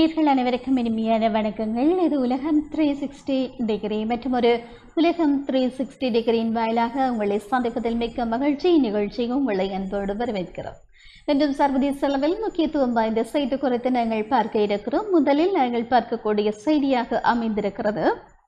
நேர்கள் அனைவருக்கும் இனிமையான வணக்கங்கள் இது உலகம் த்ரீ சிக்ஸ்டி டிகிரி மற்றும் ஒரு உலகம் த்ரீ சிக்ஸ்டி டிகிரியின் வாயிலாக உங்களை சந்திப்பதில் மிக்க மகிழ்ச்சி நிகழ்ச்சியும் உங்களை அன்போடு வரவேற்கிறோம் இன்றும் சர்வதேச அளவில் முக்கியத்துவம் வாய்ந்த செய்தி குறித்து நாங்கள் பார்க்க இருக்கிறோம் முதலில் நாங்கள் பார்க்கக்கூடிய செய்தியாக அமைந்திருக்கிறது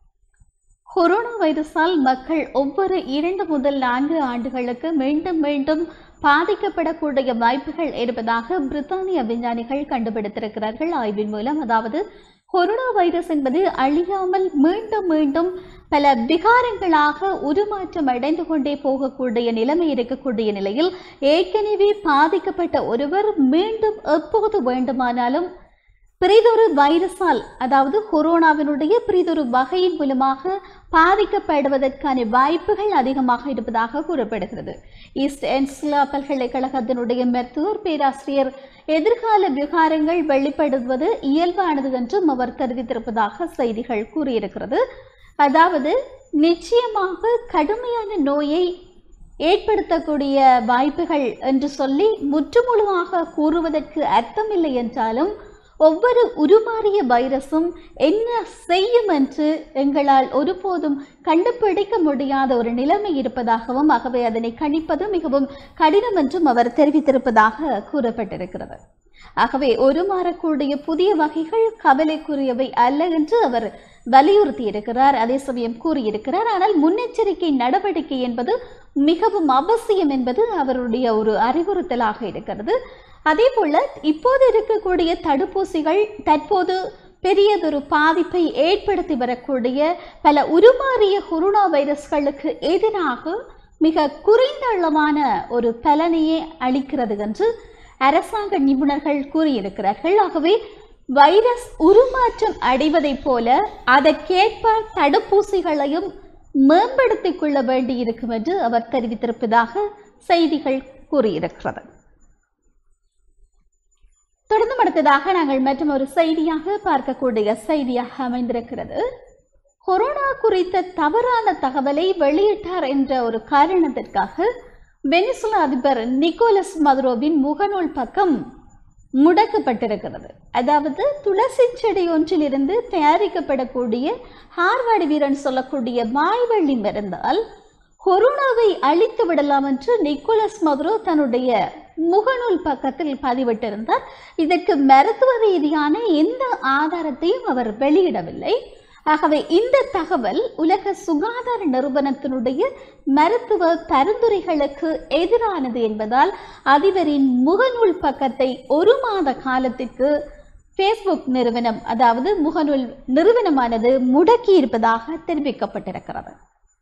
கொரோனா வைரஸால் மக்கள் ஒவ்வொரு இரண்டு முதல் நான்கு ஆண்டுகளுக்கு மீண்டும் மீண்டும் பாதிக்கப்படக்கூடிய வாய்ப்புகள் இருப்பதாக பிரித்தானிய விஞ்ஞானிகள் கண்டுபிடித்திருக்கிறார்கள் ஆய்வின் மூலம் அதாவது கொரோனா வைரஸ் என்பது அழியாமல் மீண்டும் மீண்டும் பல விகாரங்களாக உருமாற்றம் அடைந்து கொண்டே போகக்கூடிய நிலைமை இருக்கக்கூடிய நிலையில் ஏற்கனவே பாதிக்கப்பட்ட ஒருவர் மீண்டும் எப்போது வேண்டுமானாலும் பிரிதொரு வைரஸால் அதாவது கொரோனாவினுடைய பிரிதொரு வகையின் மூலமாக பாதிக்கப்படுவதற்கான வாய்ப்புகள் அதிகமாக இருப்பதாக கூறப்படுகிறது ஈஸ்ட் என்ஸ்லா பல்கலைக்கழகத்தினுடைய மருத்துவர் பேராசிரியர் எதிர்கால விவகாரங்கள் வெளிப்படுவது இயல்பானது என்றும் அவர் தெரிவித்திருப்பதாக செய்திகள் கூறியிருக்கிறது அதாவது நிச்சயமாக கடுமையான நோயை ஏற்படுத்தக்கூடிய வாய்ப்புகள் என்று சொல்லி முற்றுமுழுமாக கூறுவதற்கு அர்த்தமில்லை என்றாலும் ஒவ்வொரு உருமாறிய வைரஸும் என்ன செய்யும் என்று எங்களால் ஒருபோதும் கண்டுபிடிக்க முடியாத ஒரு நிலைமை இருப்பதாகவும் ஆகவே அதனை கணிப்பது மிகவும் கடினம் என்றும் அவர் தெரிவித்திருப்பதாக கூறப்பட்டிருக்கிறது ஆகவே உருமாறக்கூடிய புதிய வகைகள் கவலைக்குரியவை அல்ல என்று அவர் வலியுறுத்தி இருக்கிறார் அதே சமயம் கூறியிருக்கிறார் ஆனால் முன்னெச்சரிக்கை நடவடிக்கை என்பது மிகவும் அவசியம் என்பது அவருடைய ஒரு அறிவுறுத்தலாக இருக்கிறது அதே போல இப்போது இருக்கக்கூடிய தடுப்பூசிகள் தற்போது பெரியதொரு பாதிப்பை ஏற்படுத்தி வரக்கூடிய பல உருமாறிய கொரோனா வைரஸ்களுக்கு எதிராக மிக குறைந்த அளவான ஒரு பலனையே அளிக்கிறது என்று அரசாங்க நிபுணர்கள் கூறியிருக்கிறார்கள் ஆகவே வைரஸ் உருமாற்றம் அடைவதைப் போல அதற்கேற்ப தடுப்பூசிகளையும் மேம்படுத்திக் கொள்ள வேண்டியிருக்கும் என்று அவர் தெரிவித்திருப்பதாக செய்திகள் கூறியிருக்கிறது தொடர்ந்து அடுத்ததாக நாங்கள் மற்றும் ஒரு செய்தியாக பார்க்கக்கூடிய செய்தியாக அமைந்திருக்கிறது கொரோனா குறித்த தவறான தகவலை வெளியிட்டார் என்ற ஒரு காரணத்திற்காக வெனிசுலா அதிபர் நிக்கோலஸ் மதுரோவின் முகநூல் பக்கம் முடக்கப்பட்டிருக்கிறது அதாவது துளசி செடி ஒன்றிலிருந்து தயாரிக்கப்படக்கூடிய ஹார்வார்டு வீரன் சொல்லக்கூடிய மாய்வள்ளி மருந்தால் கொரோனாவை அழித்து விடலாம் என்று நிக்கோலஸ் மதுரோ தன்னுடைய முகநூல் பக்கத்தில் பதிவிட்டிருந்தார் இதற்கு மருத்துவ ரீதியான எந்த ஆதாரத்தையும் அவர் வெளியிடவில்லை ஆகவே இந்த தகவல் உலக சுகாதார நிறுவனத்தினுடைய மருத்துவ பரிந்துரைகளுக்கு எதிரானது என்பதால் அதிபரின் முகநூல் பக்கத்தை ஒரு மாத காலத்திற்கு ஃபேஸ்புக் நிறுவனம் அதாவது முகநூல் நிறுவனமானது முடக்கி இருப்பதாக தெரிவிக்கப்பட்டிருக்கிறது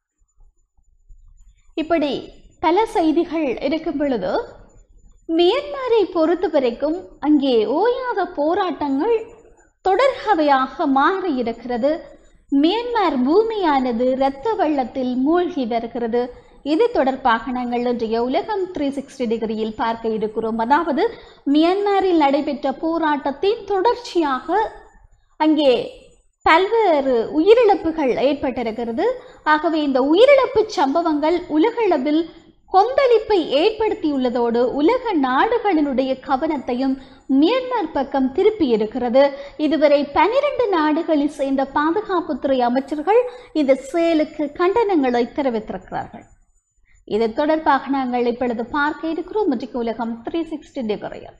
இப்படி பல செய்திகள் இருக்கும் பொழுது மியன்மாரை பொறுத்த வரைக்கும் அங்கே ஓயாத போராட்டங்கள் தொடர்கவையாக மாறி இருக்கிறது மியன்மார் பூமியானது இரத்த வெள்ளத்தில் மூழ்கி வருகிறது இது தொடர்பாக நாங்கள் இன்றைய உலகம் த்ரீ சிக்ஸ்டி டிகிரியில் பார்க்க இருக்கிறோம் அதாவது மியன்மாரில் நடைபெற்ற போராட்டத்தின் தொடர்ச்சியாக அங்கே பல்வேறு உயிரிழப்புகள் ஏற்பட்டிருக்கிறது ஆகவே இந்த உயிரிழப்பு சம்பவங்கள் உலகளவில் கொந்தளிப்பை ஏற்படுத்தியுள்ளதோடு உலக நாடுகளினுடைய கவனத்தையும் மியான்மர் பக்கம் திருப்பி இருக்கிறது இதுவரை பனிரெண்டு நாடுகளை சேர்ந்த பாதுகாப்புத்துறை அமைச்சர்கள் இந்த செயலுக்கு கண்டனங்களை தெரிவித்திருக்கிறார்கள் இது தொடர்பாக நாங்கள் இப்பொழுது பார்க்க இருக்கிறோம் இன்றைக்கு உலகம் த்ரீ சிக்ஸ்டி டிகிரியில்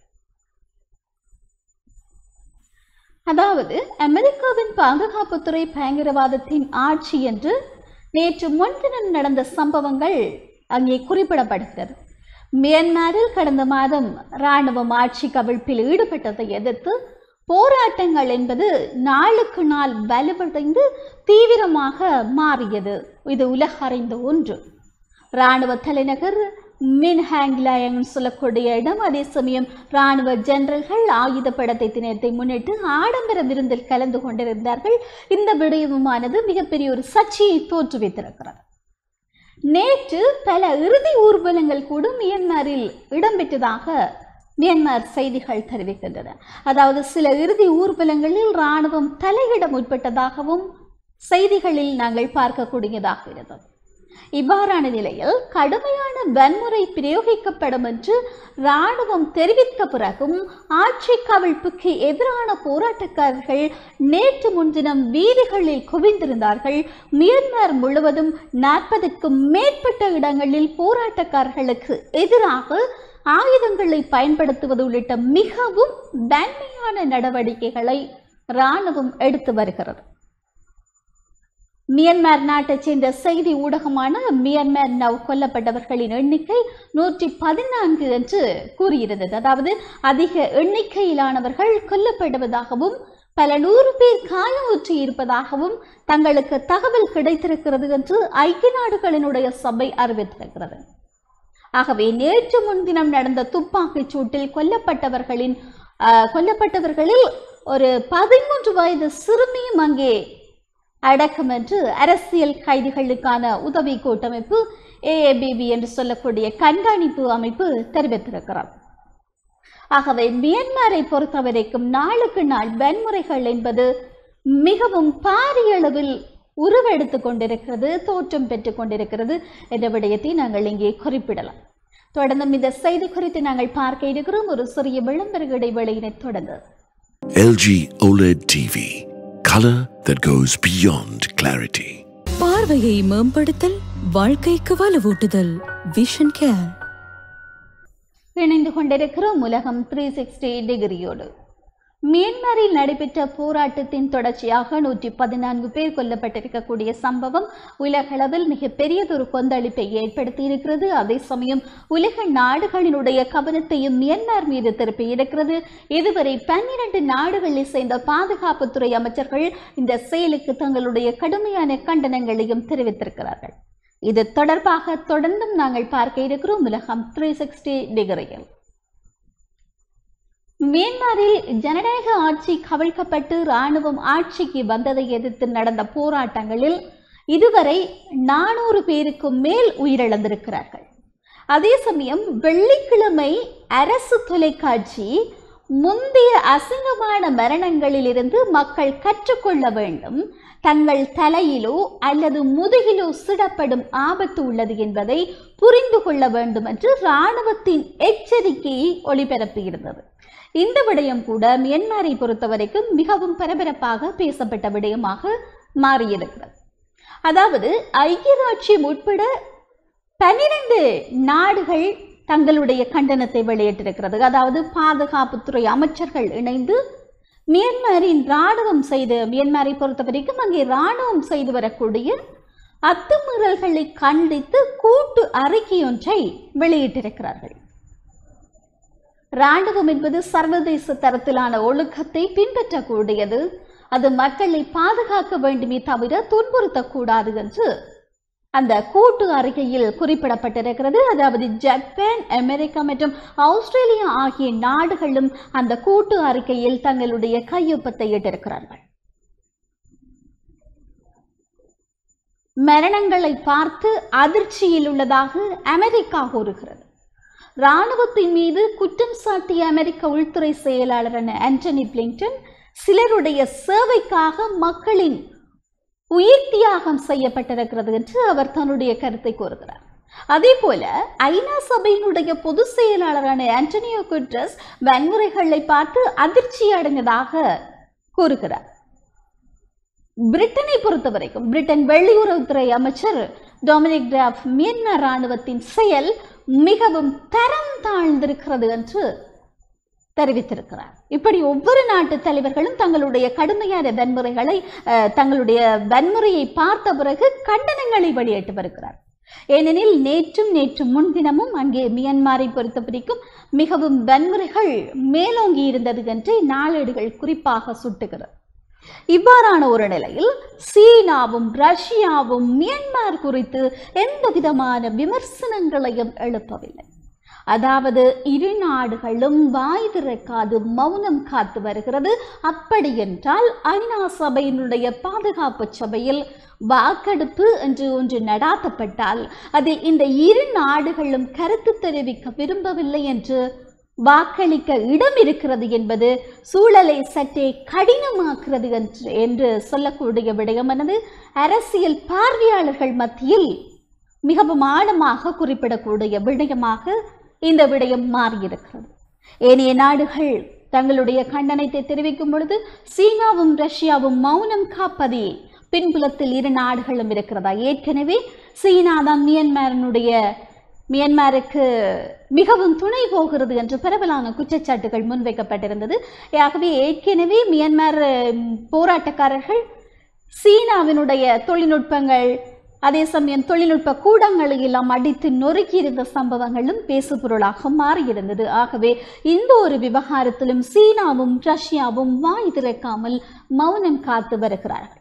அதாவது அமெரிக்காவின் பாதுகாப்புத்துறை பயங்கரவாதத்தின் ஆட்சி என்று நேற்று முன்தினம் நடந்த சம்பவங்கள் அங்கே குறிப்பிடப்படுகிறது மியான்மரில் கடந்த மாதம் இராணுவம் ஆட்சி கவிழ்ப்பில் ஈடுபட்டதை எதிர்த்து போராட்டங்கள் என்பது நாளுக்கு நாள் வலுவடைந்து தீவிரமாக மாறியது இது உலக அறிந்த ஒன்று இராணுவ தலைநகர் மின்ஹாங்லாயங் சொல்லக்கூடிய இடம் அதே சமயம் இராணுவ ஜெனரல்கள் ஆயுத படத்தை தினத்தை முன்னிட்டு ஆடம்பர விருந்தில் கலந்து கொண்டிருந்தார்கள் இந்த விடயமானது மிகப்பெரிய ஒரு சர்ச்சையை தோற்றுவித்திருக்கிறது நேற்று பல இறுதி ஊர்வலங்கள் கூட மியான்மரில் இடம்பெற்றதாக மியான்மர் செய்திகள் தெரிவிக்கின்றன அதாவது சில இறுதி ஊர்வலங்களில் இராணுவம் தலையிட முற்பட்டதாகவும் செய்திகளில் நாங்கள் பார்க்கக்கூடியதாக இருந்தது இவ்வாறான நிலையில் கடுமையான வன்முறை பிரயோகிக்கப்படும் என்று ராணுவம் தெரிவித்த பிறகும் ஆட்சி கவிழ்ப்புக்கு எதிரான போராட்டக்காரர்கள் நேற்று முன்தினம் வீதிகளில் குவிந்திருந்தார்கள் மியான்மர் முழுவதும் நாற்பதுக்கும் மேற்பட்ட இடங்களில் போராட்டக்காரர்களுக்கு எதிராக ஆயுதங்களை பயன்படுத்துவது உள்ளிட்ட மிகவும் வன்மையான நடவடிக்கைகளை ராணுவம் எடுத்து வருகிறது மியான்மர் நாட்டைச் சேர்ந்த செய்தி ஊடகமான மியான்மர் நவ் கொல்லப்பட்டவர்களின் எண்ணிக்கை நூற்றி பதினான்கு என்று கூறியிருந்தது அதாவது அதிக எண்ணிக்கையிலானவர்கள் கொல்லப்படுவதாகவும் பல நூறு பேர் காயமுற்றி இருப்பதாகவும் தங்களுக்கு தகவல் கிடைத்திருக்கிறது என்று ஐக்கிய நாடுகளினுடைய சபை அறிவித்திருக்கிறது ஆகவே நேற்று முன்தினம் நடந்த துப்பாக்கிச் சூட்டில் கொல்லப்பட்டவர்களின் ஆஹ், கொல்லப்பட்டவர்களில் ஒரு பதிமூன்று வயது சிறுமியும் அங்கே அடக்கம் என்று அரசியல் கைதிகளுக்கான உதவி கூட்டமைப்பு ஏஏபிபி என்று சொல்லக்கூடிய கண்காணிப்பு அமைப்பு தெரிவித்திருக்கிறது ஆகவே மியான்மரை பொறுத்தவரைக்கும் நாளுக்கு நாள் வன்முறைகள் என்பது மிகவும் பாரிய அளவில் உருவெடுத்துக் கொண்டிருக்கிறது தோற்றம் பெற்றுக் கொண்டிருக்கிறது என்ற விடயத்தை நாங்கள் இங்கே குறிப்பிடலாம் தொடர்ந்தும் இந்த செய்தி குறித்து நாங்கள் பார்க்க இருக்கிறோம் ஒரு சிறிய விளம்பர இடைவேளையினை தொடர்ந்து LG OLED TV. Color that goes beyond clarity. பார்வையை மேம்படுத்தல் வாழ்க்கைக்கு வலுவூட்டுதல் விஷன் கேர் இணைந்து கொண்டிருக்கிறோம் உலகம் த்ரீ சிக்ஸ்டி டிகிரியோடு மியான்மரில் நடைபெற்ற போராட்டத்தின் தொடர்ச்சியாக நூற்றி பதினான்கு பேர் கொல்லப்பட்டிருக்கக்கூடிய சம்பவம் உலகளவில் மிக பெரியதொரு கொந்தளிப்பை ஏற்படுத்தி இருக்கிறது அதே சமயம் உலக நாடுகளினுடைய கவனத்தையும் மியான்மர் மீது திருப்பி இருக்கிறது இதுவரை பன்னிரண்டு நாடுகளை சேர்ந்த பாதுகாப்புத்துறை அமைச்சர்கள் இந்த செயலுக்கு தங்களுடைய கடுமையான கண்டனங்களையும் தெரிவித்திருக்கிறார்கள் இது தொடர்பாக தொடர்ந்தும் நாங்கள் பார்க்க இருக்கிறோம் உலகம் த்ரீ சிக்ஸ்டி டிகிரியில் மியான்மரில் ஜனநாயக ஆட்சி கவிழ்க்கப்பட்டு இராணுவம் ஆட்சிக்கு வந்ததை எதிர்த்து நடந்த போராட்டங்களில் இதுவரை நானூறு பேருக்கும் மேல் உயிரிழந்திருக்கிறார்கள் அதே சமயம் வெள்ளிக்கிழமை அரசு தொலைக்காட்சி முந்தைய அசிங்கமான மரணங்களிலிருந்து மக்கள் கற்றுக்கொள்ள வேண்டும் தங்கள் தலையிலோ அல்லது முதுகிலோ சிடப்படும் ஆபத்து உள்ளது என்பதை புரிந்து கொள்ள வேண்டும் என்று இராணுவத்தின் எச்சரிக்கையை ஒளிபரப்பியிருந்தது இந்த விடயம் கூட மியான்மரை பொறுத்தவரைக்கும் மிகவும் பரபரப்பாக பேசப்பட்ட விடயமாக மாறியிருக்கிறது அதாவது ஐக்கிய ராஜ்யம் உட்பட பன்னிரண்டு நாடுகள் தங்களுடைய கண்டனத்தை வெளியிட்டிருக்கிறது அதாவது பாதுகாப்புத்துறை அமைச்சர்கள் இணைந்து மியான்மரின் இராணுவம் செய்து மியான்மரை பொறுத்தவரைக்கும் அங்கே இராணுவம் செய்து வரக்கூடிய அத்துமீறல்களை கண்டித்து கூட்டு அறிக்கையொன்றை வெளியிட்டிருக்கிறார்கள் இராணுவம் என்பது சர்வதேச தரத்திலான ஒழுக்கத்தை பின்பற்றக்கூடியது அது மக்களை பாதுகாக்க வேண்டுமே தவிர துன்புறுத்தக்கூடாது என்று அந்த கூட்டு அறிக்கையில் குறிப்பிடப்பட்டிருக்கிறது அதாவது ஜப்பான் அமெரிக்கா மற்றும் ஆஸ்திரேலியா ஆகிய நாடுகளும் அந்த கூட்டு அறிக்கையில் தங்களுடைய கையொப்பத்தை இட்டிருக்கிறார்கள் மரணங்களை பார்த்து அதிர்ச்சியில் உள்ளதாக அமெரிக்கா கூறுகிறது இராணுவத்தின் மீது குற்றம் சாட்டிய அமெரிக்க உள்துறை செயலாளரான ஆண்டனி பிளிங்டன் சிலருடைய சேவைக்காக மக்களின் உயிர் தியாகம் செய்யப்பட்டிருக்கிறது என்று அவர் தன்னுடைய கருத்தை கூறுகிறார் அதே போல ஐநா சபையினுடைய பொதுச் செயலாளரான ஆண்டனியோ குட்ரஸ் வன்முறைகளை பார்த்து அதிர்ச்சி அடைந்ததாக கூறுகிறார் பிரிட்டனை பொறுத்தவரைக்கும் பிரிட்டன் வெளியுறவுத்துறை அமைச்சர் டொமினிக் கிராஃப் மியான்மர் ராணுவத்தின் செயல் மிகவும் தரம் தாழ்ந்திருக்கிறது என்று தெரிவித்திருக்கிறார் இப்படி ஒவ்வொரு நாட்டு தலைவர்களும் தங்களுடைய கடுமையான வன்முறைகளை அஹ், தங்களுடைய வன்முறையை பார்த்த பிறகு கண்டனங்களை வெளியிட்டு வருகிறார் ஏனெனில் நேற்றும் நேற்று முன்தினமும் அங்கே மியான்மரை பொறுத்த வரைக்கும் மிகவும் வன்முறைகள் மேலோங்கி இருந்தது என்று நாளேடுகள் குறிப்பாக சுட்டுகிறது இவ்வாறான ஒரு நிலையில் சீனாவும் ரஷ்யாவும் மியான்மர் குறித்து எந்த விதமான விமர்சனங்களையும் எழுப்பவில்லை அதாவது இரு நாடுகளும் வாய் திறக்காது மௌனம் காத்து வருகிறது அப்படி என்றால் ஐநா சபையினுடைய பாதுகாப்பு சபையில் வாக்கெடுப்பு என்று ஒன்று நடாத்தப்பட்டால் அது இந்த இரு நாடுகளும் கருத்து தெரிவிக்க விரும்பவில்லை என்று வாக்களிக்க இடம் இருக்கிறது என்பது சூழலை சற்றே கடினமாக்குறது என்று என்று சொல்லக்கூடிய விடயமானது அரசியல் பார்வையாளர்கள் மத்தியில் மிகவும் ஆழமாக குறிப்பிடக்கூடிய விடயமாக இந்த விடயம் மாறியிருக்கிறது ஏனைய நாடுகள் தங்களுடைய கண்டனத்தை தெரிவிக்கும் பொழுது சீனாவும் ரஷ்யாவும் மௌனம் காப்பதே பின்புலத்தில் இரு நாடுகளும் இருக்கிறதா ஏற்கனவே சீனா தான் மியன்மாரினுடைய மியன்மாருக்கு மிகவும் துணை போகிறது என்று பரவலான குற்றச்சாட்டுகள் முன்வைக்கப்பட்டிருந்தது ஆகவே ஏற்கனவே மியன்மார் ம், போராட்டக்காரர்கள் சீனாவினுடைய தொழில்நுட்பங்கள் அதே சமயம் தொழில்நுட்ப கூடங்களை எல்லாம் அடித்து நொறுக்கியிருந்த சம்பவங்களும் பேசுபொருளாக மாறியிருந்தது ஆகவே இந்த ஒரு விவகாரத்திலும் சீனாவும் ரஷ்யாவும் வாய் திறக்காமல் மௌனம் காத்து வருகிறார்கள்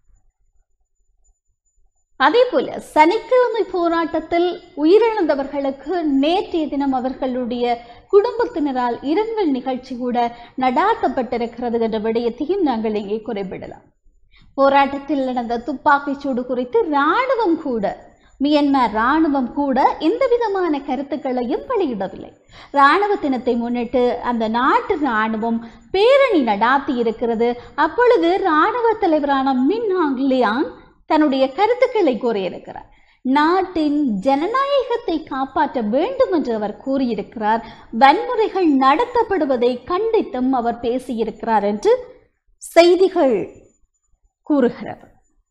அதே போல சனிக்கிழமை போராட்டத்தில் உயிரிழந்தவர்களுக்கு நேற்றைய தினம் அவர்களுடைய குடும்பத்தினரால் இரங்கல் நிகழ்ச்சி கூட நடாத்தப்பட்டிருக்கிறது என்ற விடயத்தையும் நாங்கள் இங்கே குறிப்பிடலாம் போராட்டத்தில் நடந்த துப்பாக்கிச் சூடு குறித்து இராணுவம் கூட மியன்மார் இராணுவம் கூட எந்த விதமான கருத்துக்களையும் வெளியிடவில்லை இராணுவ தினத்தை முன்னிட்டு அந்த நாட்டு இராணுவம் பேரணி நடாத்தி இருக்கிறது அப்பொழுது இராணுவ தலைவரான மின் ஆங் லியாங் தன்னுடைய கருத்துக்களை கூறியிருக்கிறார் நாட்டின் ஜனநாயகத்தை காப்பாற்ற வேண்டும் என்று அவர் கூறியிருக்கிறார் வன்முறைகள் நடத்தப்படுவதை கண்டித்தும் அவர் பேசியிருக்கிறார் என்று செய்திகள் கூறுகிறது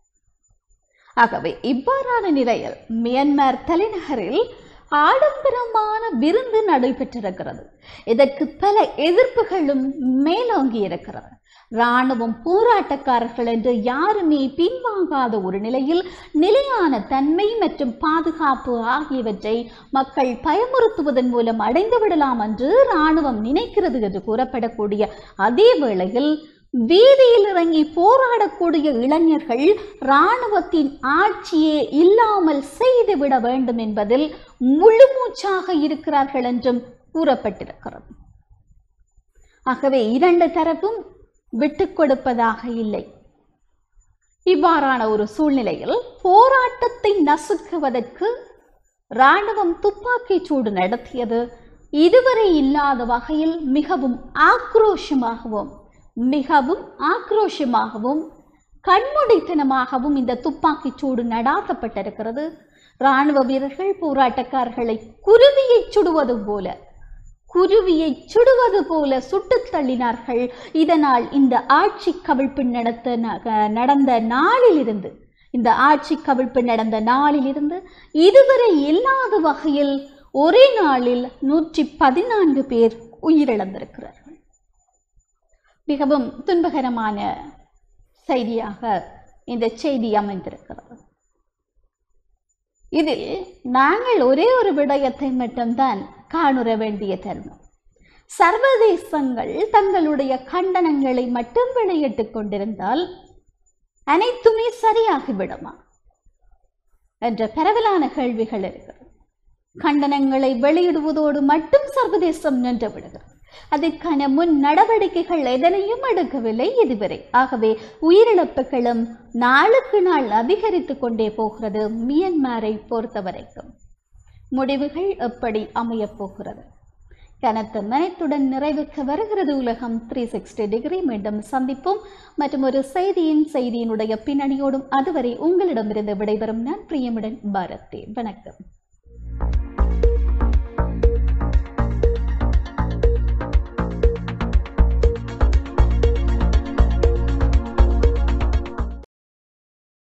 ஆகவே இவ்வாறான நிலையில் மியான்மர் தலைநகரில் ஆடம்பரமான விருந்து நடைபெற்றிருக்கிறது இதற்கு பல எதிர்ப்புகளும் மேலோங்கி இருக்கிறது இராணுவம் போராட்டக்காரர்கள் என்று யாருமே பின்வாங்காத ஒரு நிலையில் நிலையான தன்மை மற்றும் பாதுகாப்பு ஆகியவற்றை மக்கள் பயமுறுத்துவதன் மூலம் அடைந்து விடலாம் என்று இராணுவம் நினைக்கிறது என்று கூறப்படக்கூடிய அதே வேளையில் வீதியில் இறங்கி போராடக்கூடிய இளைஞர்கள் இராணுவத்தின் ஆட்சியே இல்லாமல் செய்துவிட வேண்டும் என்பதில் முழுமூச்சாக இருக்கிறார்கள் என்றும் கூறப்பட்டிருக்கிறது ஆகவே இரண்டு தரப்பும் விட்டுக் கொடுப்பதாக இல்லை இவ்வாறான ஒரு சூழ்நிலையில் போராட்டத்தை நசுக்குவதற்கு இராணுவம் துப்பாக்கிச் சூடு நடத்தியது இதுவரை இல்லாத வகையில் மிகவும் ஆக்ரோஷமாகவும் மிகவும் ஆக்ரோஷமாகவும் கண்மூடித்தனமாகவும் இந்த துப்பாக்கிச் சூடு நடாத்தப்பட்டிருக்கிறது இராணுவ வீரர்கள் போராட்டக்காரர்களை குருவியை சுடுவது போல குருவியை சுடுவது போல சுட்டுத் தள்ளினார்கள் இதனால் இந்த ஆட்சி கவிழ்ப்பு நடத்த ந- நடந்த நாளிலிருந்து இந்த ஆட்சி கவிழ்ப்பு நடந்த நாளிலிருந்து இதுவரை இல்லாத வகையில் ஒரே நாளில் நூற்றி பதினான்கு பேர் உயிரிழந்திருக்கிறார்கள் மிகவும் துன்பகரமான செய்தியாக இந்த செய்தி அமைந்திருக்கிறது இதில் நாங்கள் ஒரே ஒரு விடயத்தை மட்டும்தான் காணுற வேண்டிய தருணம் சர்வதேசங்கள் தங்களுடைய கண்டனங்களை மட்டும் வெளியிட்டுக் கொண்டிருந்தால் அனைத்துமே சரியாகிவிடுமா என்ற பரவலான கேள்விகள் இருக்கிறது கண்டனங்களை வெளியிடுவதோடு மட்டும் சர்வதேசம் நின்று விடுகிறது அதற்கான முன் நடவடிக்கைகள் எதனையும் எடுக்கவில்லை இதுவரை ஆகவே உயிரிழப்புகளும் நாளுக்கு நாள் அதிகரித்து கொண்டே போகிறது மியன்மாரை பொறுத்தவரைக்கும் முடிவுகள் எப்படி அமையப் போகிறது கனத்த மனத்துடன் நிறைவுக்கு வருகிறது உலகம் த்ரீ சிக்ஸ்டி டிகிரி மீண்டும் சந்திப்போம் மற்றும் ஒரு செய்தியின் செய்தியினுடைய பின்னணியோடும் அதுவரை உங்களிடமிருந்து விடைபெறும் நான் பிரியமுடன் பாரதி வணக்கம்